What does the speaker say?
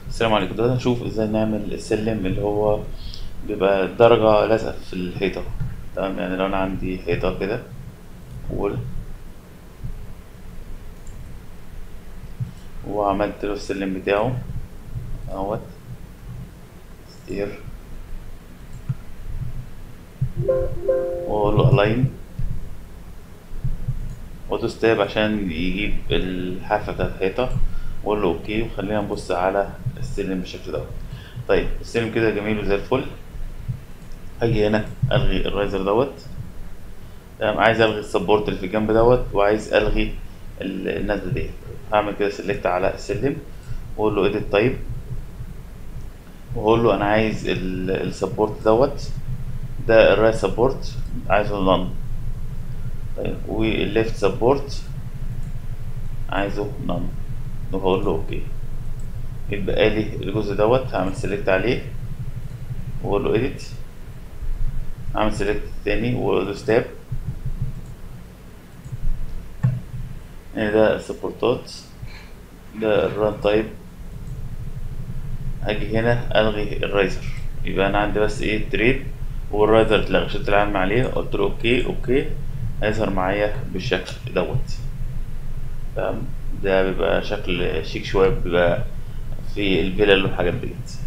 السلام عليكم دلوقتي هنشوف ازاي نعمل السلم اللي هو بيبقى درجة لازقة في الحيطة تمام يعني لو انا عندي حيطة كده وول وعملت له السلم بتاعه اهوت ستير واقول له الاين وادوس تاب عشان يجيب الحافة بتاعت الحيطة واقول له اوكي وخلينا نبص على السلم بالشكل دوت طيب السلم كده جميل وزي الفل هاجي هنا الغي الرايزر دوت تمام عايز الغي السبورت اللي في الجنب دوت وعايز الغي ال- النازله ديت هعمل كده سيلكت على السلم واقول له edit طيب واقول له انا عايز السبورت دوت ده الرايت سبورت عايزه نون طيب والليفت سبورت عايزه نون وهقول له اوكي يتبقى لي الجزء دوت هعمل سيلكت عليه واقول له edit اعمل سيلكت تاني وادوس تاب يعني ده السبورتات ده الران تايب هاجي هنا الغي الرايزر يبقى انا عندي بس ايه تريد والرايزر اتلغى شلت العلم عليه قلت له اوكي اوكي هيظهر معايا بالشكل دوت تمام ده بيبقى شكل شيك شويه بيبقى في الفيلل والحاجات ديت